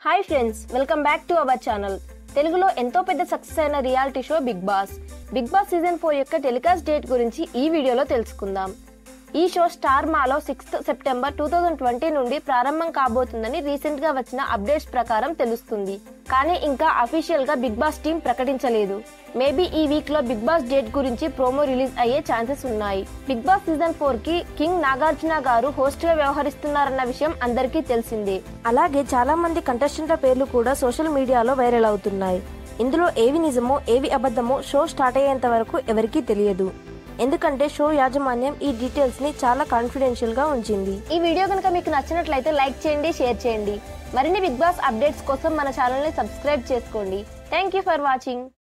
hi friends welcome back to our channel తెలుగులో ఎంతో పెద్ద సక్సెస్ అయిన reality show Bigg Boss Bigg Boss season four యొక్క telecast date గురించి ఈ వీడియోలో తెలుసుకుందాం ఈ షో స్టార్ మాలో sixth September two thousand twenty నుండి ప్రారంభం కాబోతుందని రీసెంట్ గా వచ్చిన అప్డేట్స్ ప్రకారం తెలుస్తుంది కానీ ఇంకా అఫీషియల్ గా బిగ్ బాస్ టీం ప్రకటించలేదు మేబీ ఈ వీక్ లో బిగ్ బాస్ డేట్ గురించి ప్రోమో రిలీజ్ అయ్యే ఛాన్సెస్ ఉన్నాయి బిగ్ బాస్ సీజన్ ఫోర్ కి కింగ్ నాగార్జున గారు హోస్ట్ గా వ్యవహరిస్తున్నారన్న విషయం అందరికీ తెలిసిందే అలాగే చాలా మంది కంటెస్టెంట్ల పేర్లు కూడా సోషల్ మీడియాలో వైరల్ అవుతున్నాయి ఇందులో ఏవి నిజమో ఏవి అబద్ధమో షో స్టార్ట్ అయ్యేంత వరకు ఎవరికీ తెలియదు ఎందుకంటే షో యాజమాన్యం ఈ డీటెయిల్స్ ని చాలా కాన్ఫిడెన్షియల్ గా ఉంచింది ఈ వీడియో కనుక మీకు నచ్చినట్లయితే లైక్ చేయండి షేర్ చేయండి మరిన్ని బిగ్ బాస్ అప్డేట్స్ కోసం మన ఛానల్ ని సబ్స్క్రైబ్ చేసుకోండి థ్యాంక్ యూ ఫర్ వాచింగ్